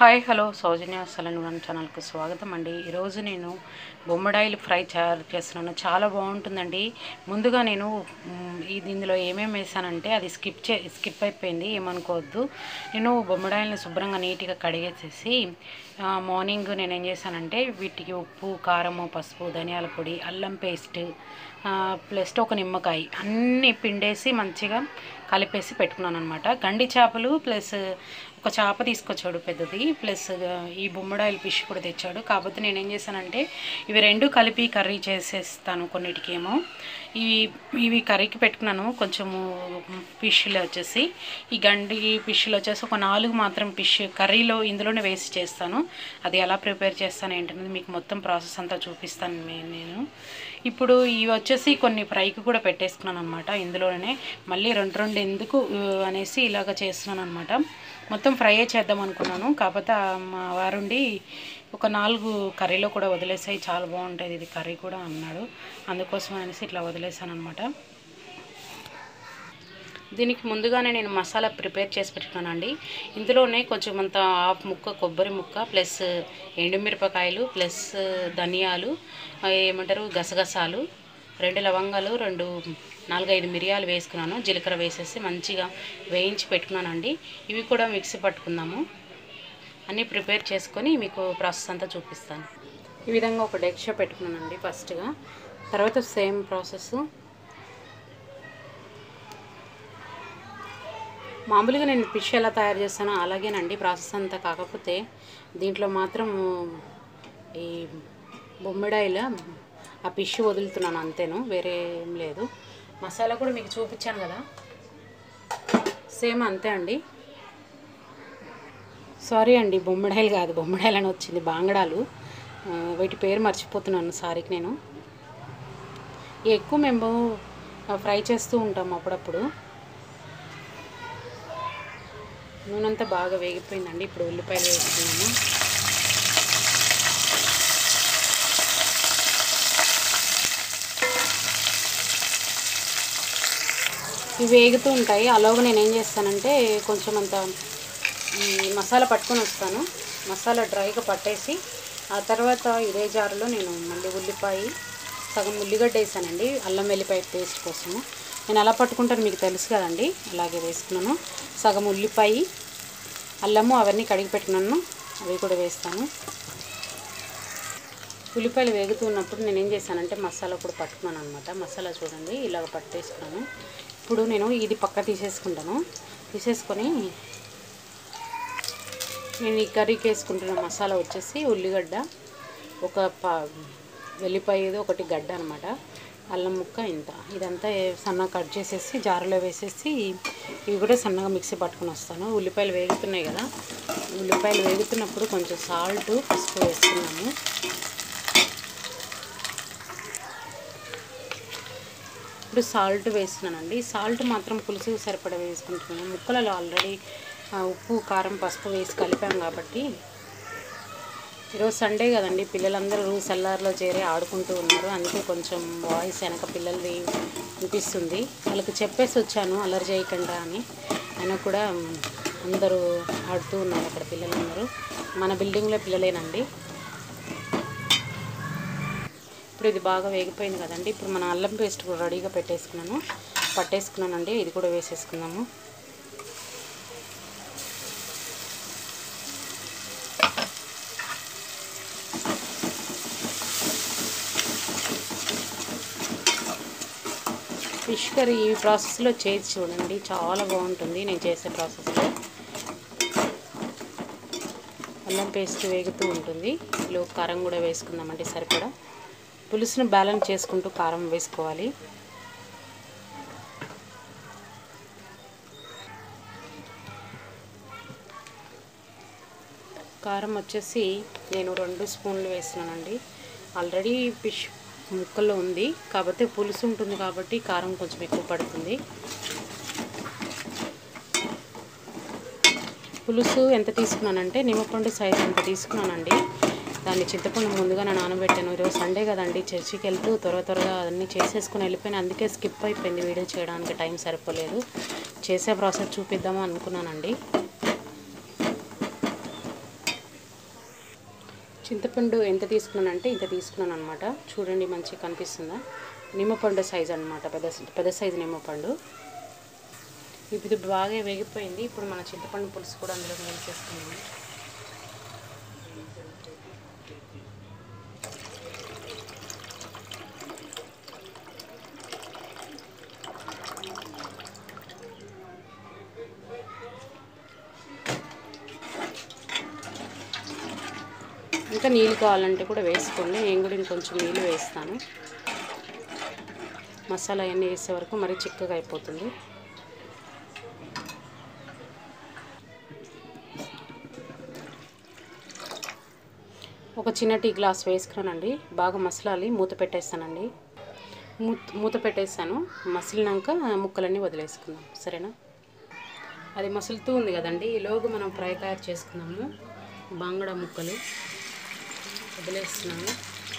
hi hello Soujanya salon one ఛానల్కి స్వాగతం అండి ఈరోజు నేను బొమ్మడాయిలు ఫ్రై తయారు చేస్తున్నాను చాలా బాగుంటుందండి ముందుగా నేను మ్, ఇది ఇందులో ఏమేమి వేసానంటే అది స్కిప్ చే స్కిప్ అయిపోయింది ఏమనుకోవద్దు నేను బొమ్మడాయిల్ని శుభ్రంగా నీట్గా కడిగేసేసి ఆ, మార్నింగ్ నేను ఏం చేశానంటే వీటికి ఉప్పు కారము పసుపు ధనియాల పొడి అల్లం పేస్ట్ ప్లస్ ఒక నిమ్మకాయ అన్నీ పిండేసి మంచిగా కలిపేసి పెట్టుకున్నాను అనమాట గండి చేపలు ప్లస్ ఒక చేప తీసుకొచ్చాడు పెద్దది ప్లస్ ఈ బొమ్మడాయిల్ ఫిష్ కూడా తెచ్చాడు కాకపోతే నేను ఏం చేశానంటే ఇవి రెండు కలిపి కర్రీ చేసేస్తాను కొన్నిటికేమో ఇవి ఇవి కర్రీకి పెట్టుకున్నాను కొంచెము ఫిష్లు వచ్చేసి ఈ గండి ఫిష్లు వచ్చేసి ఒక నాలుగు మాత్రం ఫిష్ కర్రీలో ఇందులోనే వేసి చేస్తాను అది ఎలా ప్రిపేర్ చేస్తాను ఏంటనేది మీకు మొత్తం ప్రాసెస్ అంతా చూపిస్తాను మే- నేను ఇప్పుడు ఇవి వచ్చేసి కొన్ని ఫ్రైకి కూడా పెట్టేసుకున్నాను అనమాట ఇందులోనే మళ్ళీ రెండు రెండు ఎందుకు ఆ, అనేసి ఇలాగ చేస్తున్నాను అనమాట మొత్తం ఫ్రైయే చేద్దాం అనుకున్నాను కాకపోతే ఆ మా వారుండి ఒక నాలుగు కర్రీలో కూడా వదిలేసాయి చాలా బాగుంటుంది ఇది కర్రీ కూడా అన్నాడు అందుకోసం అనేసి ఇట్లా వదిలేసాను అనమాట దీనికి ముందుగానే నేను మసాలా ప్రిపేర్ చేసి పెట్టుకున్నానండి ఇందులోనే కొంచెం అంత హాఫ్ ముక్క కొబ్బరి ముక్క ప్లస్ ఎండుమిరపకాయలు ప్లస్ ధనియాలు ఆ, ఏమంటారు గసగసాలు రెండు లవంగాలు రెండు నాలుగైదు మిరియాలు వేసుకున్నాను జీలకర్ర వేసేసి మంచిగా వేయించి పెట్టుకున్నానండి ఇవి కూడా మిక్సీ పట్టుకుందాము అన్నీ ప్రిపేర్ చేసుకొని మీకు ప్రాసెస్ అంతా చూపిస్తాను ఈ విధంగా ఒక డెక్ష పెట్టుకున్నానండి ఫస్ట్గా తర్వాత సేమ్ ప్రాసెస్ మామూలుగా నేను ఫిష్ ఎలా తయారు చేస్తానో అలాగేనండి ప్రాసెస్ అంతా కాకపోతే దీంట్లో మాత్రం ఈ బొమ్మిడాయిల ఆ ఫిష్ వదులుతున్నాను అంతేను వేరే ఏం లేదు మసాలా కూడా మీకు చూపించాను కదా సేమ్ అంతే అండి సారీ అండి బొమ్మిడాయిలు కాదు బొమ్మిడాయిలు అని వచ్చింది బాంగడాలు ఆ, వీటి పేరు మర్చిపోతున్నాను సారీకి నేను ఎక్కువ మేము ఫ్రై చేస్తూ ఉంటాం అప్పుడప్పుడు నూనె అంతా బాగా వేగిపోయిందండి ఇప్పుడు ఉల్లిపాయలు వేస్తున్నాము ఇవి వేగుతూ ఉంటాయి అలాగే నేను ఏం చేస్తానంటే కొంచెం అంత ఈ మసాలా పట్టుకొని వస్తాను మసాలా డ్రైగా పట్టేసి ఆ తర్వాత ఇదే జారులో నేను మళ్ళీ ఉల్లిపాయ సగం ఉల్లిగడ్డ వేసానండి అల్లం వెల్లిపాయ పేస్ట్ కోసము నేను అలా పట్టుకుంటాను మీకు తెలుసు కదండి అలాగే వేసుకున్నాను సగం ఉల్లిపాయ అల్లము అవన్నీ కడిగి పెట్టుకున్నాను అవి కూడా వేస్తాను ఉల్లిపాయలు వేగుతూ ఉన్నప్పుడు నేను ఏం చేశానంటే మసాలా కూడా పట్టుకున్నాను అనమాట మసాలా చూడండి ఇలాగ పట్టేసుకున్నాను ఇప్పుడు నేను ఇది పక్క తీసేసుకుంటాను తీసేసుకొని నేను ఈ కర్రీకి వేసుకుంటున్న మసాలా వచ్చేసి ఉల్లిగడ్డ ఒక ప వెల్లిపాయ ఏదో ఒకటి గడ్డ అనమాట అల్లం ముక్క ఇంత ఇదంతా ఏ- సన్నగా కట్ చేసేసి జారులో వేసేసి ఇవి కూడా సన్నగా మిక్సీ పట్టుకొని వస్తాను ఉల్లిపాయలు వేగుతున్నాయి కదా ఉల్లిపాయలు వేగుతున్నప్పుడు కొంచెం సాల్ట్ పసుపు వేసుకున్నాము ఇప్పుడు సాల్ట్ వేస్తున్నానండి సాల్ట్ మాత్రం పులుసు సరిపడా వేసుకుంటున్నాను ముక్కలలో ఆల్రెడీ ఆ, ఉప్పు కారం పసుపు వేసి కలిపాం కాబట్టి ఈరోజు సండే కదండి పిల్లలందరూ సెల్లార్లో చేరి ఆడుకుంటూ ఉన్నారు అందుకే కొంచెం వాయిస్ వెనక పిల్లలది వినిపిస్తుంది వాళ్ళకి చెప్పేసి వచ్చాను అల్లరి చేయకుండా అని అయినా కూడా మ్, అందరూ ఆడుతూ ఉన్నారు అక్కడ పిల్లలందరూ మన బిల్డింగ్లో పిల్లలేనండి ఇప్పుడు ఇది బాగా వేగిపోయింది కదండి ఇప్పుడు మన అల్లం పేస్ట్ కూడా రెడీగా పెట్టేసుకున్నాను పట్టేసుకున్నానండి ఇది కూడా వేసేసుకుందాము ఫిష్ కర్రీ ఈ ప్రాసెస్లో చేసి చూడండి చాలా బాగుంటుంది నేను చేసే ప్రాసెస్లో అల్లం పేస్ట్ వేగుతూ ఉంటుంది లో కారం కూడా వేసుకుందామండి సరిపడా పులుసును బ్యాలెన్స్ చేసుకుంటూ కారం వేసుకోవాలి కారం వచ్చేసి నేను రెండు స్పూన్లు వేస్తున్నానండి ఆల్రెడీ ఫిష్ ముక్కల్లో ఉంది కాకపోతే పులుసు ఉంటుంది కాబట్టి కారం కొంచెం ఎక్కువ పడుతుంది పులుసు ఎంత తీసుకున్నానంటే నిమ్మపండు సైజ్ ఎంత తీసుకున్నానండి దాన్ని చింతపండు ముందుగా నేను నానబెట్టాను ఈరోజు సండే కదండి చర్చికి వెళ్తూ త్వర త్వరగా అన్నీ చేసేసుకుని వెళ్ళిపోయినా అందుకే స్కిప్ అయిపోయింది వీడియో చేయడానికి టైం సరిపోలేదు చేసే ప్రాసెస్ చూపిద్దామని అనుకున్నానండి చింతపండు ఎంత తీసుకున్నానంటే ఇంత తీసుకున్నాను అనమాట చూడండి మంచిగా కనిపిస్తుందా నిమ్మపండు సైజ్ అనమాట పెద్ద పెద్ద సైజు నిమ్మపండు ఇప్పుడు ఇది బాగా వేగిపోయింది ఇప్పుడు మన చింతపండు పులుసు కూడా అందులో వేసేసుకున్నాము ఇంకా నీళ్ళు కావాలంటే కూడా వేసుకోండి నేను కూడా ఇంకొంచెం నీళ్ళు వేస్తాను మసాలా అవన్నీ వేసే వరకు మరీ చిక్కగా అయిపోతుంది ఒక చిన్న టీ గ్లాస్ వేసుకున్నానండి బాగా మసలాలి మూత పెట్టేస్తానండి మూత మూత పెట్టేస్తాను మసిలినాక ముక్కలన్నీ వదిలేసుకుందాం సరేనా అది మసులుతూ ఉంది కదండి ఈలోగు మనం ఫ్రై తయారు చేసుకుందాము బాంగడ ముక్కలు వదిలేస్తున్నాను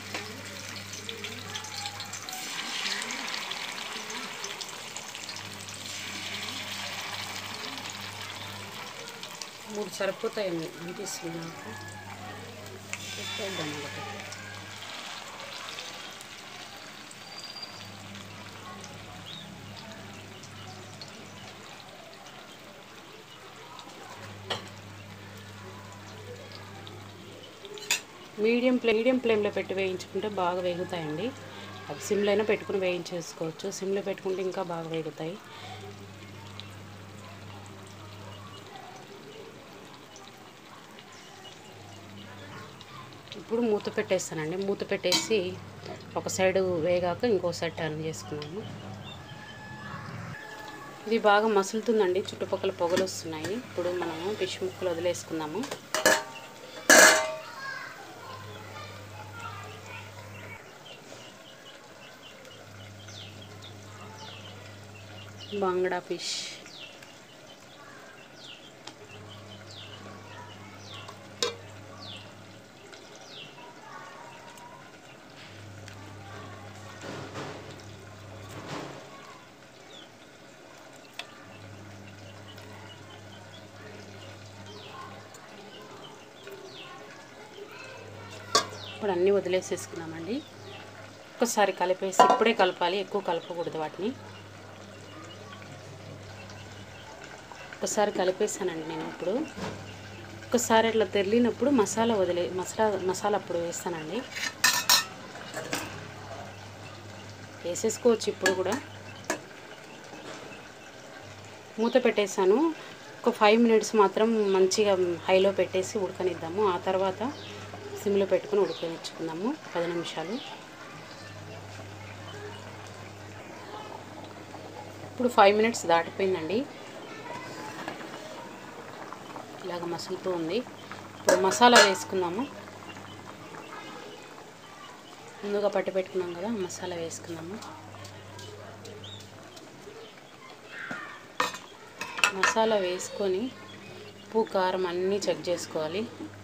మూడు సరిపోతాయండి అనిపిస్తుంది నాకు పెట్టేద్దాం ఒకటి మీడియం ఫ్లేమ్ మీడియం ఫ్లేమ్లో పెట్టి వేయించుకుంటే బాగా వేగుతాయండి అవి సిమ్లో అయినా పెట్టుకుని వేయించేసుకోవచ్చు సిమ్లో పెట్టుకుంటే ఇంకా బాగా వేగుతాయి ఇప్పుడు మూత పెట్టేస్తానండి మూత పెట్టేసి ఒక సైడు వేగాక ఇంకో సైడ్ టర్న్ చేసుకున్నాము ఇది బాగా మసులుతుందండి చుట్టుపక్కల పొగలు వస్తున్నాయి ఇప్పుడు మనము ఫిష్ ముక్కలు వదిలేసుకుందాము బాంగడా ఫిష్ ఇప్పుడు అన్నీ వదిలేసేసుకున్నామండి ఒక్కసారి కలిపేసి ఇప్పుడే కలపాలి ఎక్కువ కలపకూడదు వాటిని ఒకసారి కలిపేసానండి నేను ఇప్పుడు ఒకసారి ఇట్లా తెరిలినప్పుడు మసాలా వదిలే మసాలా మసాలా అప్పుడు వేస్తానండి వేసేసుకోవచ్చు ఇప్పుడు కూడా మూత పెట్టేశాను ఒక ఫైవ్ మినిట్స్ మాత్రం మంచిగా హైలో పెట్టేసి ఉడకనిద్దాము ఆ తర్వాత సిమ్లో పెట్టుకుని ఉడకనిచ్చుకుందాము పది నిమిషాలు ఇప్పుడు ఫైవ్ మినిట్స్ దాటిపోయిందండి ఇలాగ మసులుతూ ఉంది ఇప్పుడు మసాలా వేసుకుందాము ముందుగా పట్టి పెట్టుకున్నాం కదా మసాలా వేసుకుందాము మసాలా వేసుకొని ఉప్పు కారం అన్నీ చెక్ చేసుకోవాలి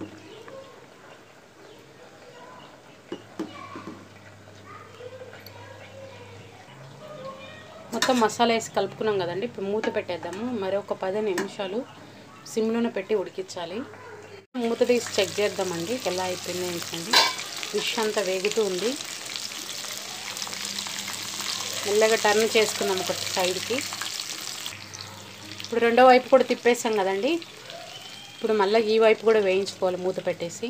మొత్తం మసాలా వేసి కలుపుకున్నాం కదండి ఇప్పుడు మూత పెట్టేద్దాము మరి ఒక పది నిమిషాలు సిమ్లోనే పెట్టి ఉడికించాలి మూత తీసి చెక్ చేద్దామండి ఎలా అయిపోయింది ఏంటండి ఫిష్ అంతా వేగుతూ ఉంది మెల్లగా టర్న్ చేసుకుందాం ఒక సైడ్కి ఇప్పుడు రెండో వైపు కూడా తిప్పేసాం కదండి ఇప్పుడు మళ్ళీ ఈ వైపు కూడా వేయించుకోవాలి మూత పెట్టేసి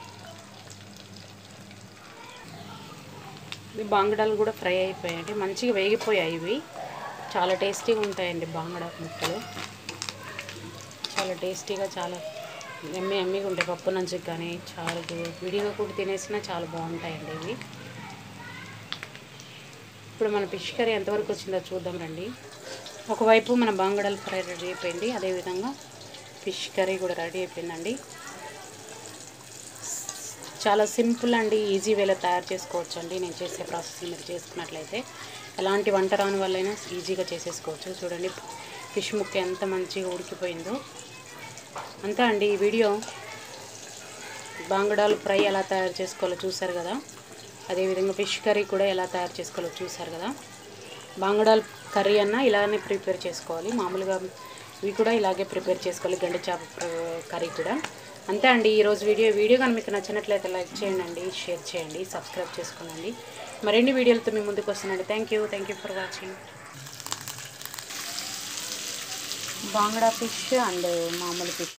ఇవి బాంగడాలు కూడా ఫ్రై అయిపోయాయండి మంచిగా వేగిపోయాయి ఇవి చాలా టేస్టీగా ఉంటాయండి బాంగడ ముక్కలు చాలా టేస్టీగా చాలా ఎమ్మి ఎమ్మిగా ఉంటాయి పప్పు నంచుకు కానీ చాలా విడిగా కూడా తినేసినా చాలా బాగుంటాయండి ఇవి ఇప్పుడు మన ఫిష్ కర్రీ ఎంతవరకు వచ్చిందో చూద్దాం రండి ఒకవైపు మన బాంగడలు ఫ్రై రెడీ అయిపోయింది అదేవిధంగా ఫిష్ కర్రీ కూడా రెడీ అయిపోయిందండి చాలా సింపుల్ అండి ఈజీ వేలో తయారు చేసుకోవచ్చు అండి నేను చేసే ప్రాసెస్ మీరు చేసుకున్నట్లయితే ఎలాంటి వంట రాని వాళ్ళైనా ఈజీగా చేసేసుకోవచ్చు చూడండి ఫిష్ ముక్క ఎంత మంచిగా ఉడికిపోయిందో అంతే అండి ఈ వీడియో బాంగడాలు ఫ్రై ఎలా తయారు చేసుకోవాలో చూసారు కదా అదేవిధంగా ఫిష్ కర్రీ కూడా ఎలా తయారు చేసుకోవాలో చూసారు కదా బాంగడాలు కర్రీ అన్న ఇలానే ప్రిపేర్ చేసుకోవాలి మామూలుగా ఇవి కూడా ఇలాగే ప్రిపేర్ చేసుకోవాలి గండి చేప కర్రీ కూడా అంతే అండి ఈరోజు వీడియో వీడియో కానీ మీకు నచ్చినట్లయితే లైక్ చేయండి షేర్ చేయండి సబ్స్క్రైబ్ చేసుకోండి మరిన్ని వీడియోలతో మీ ముందుకు వస్తానండి thank you thank you for watching బాంగ్డా ఫిష్ అండ్ మామూలు ఫిష్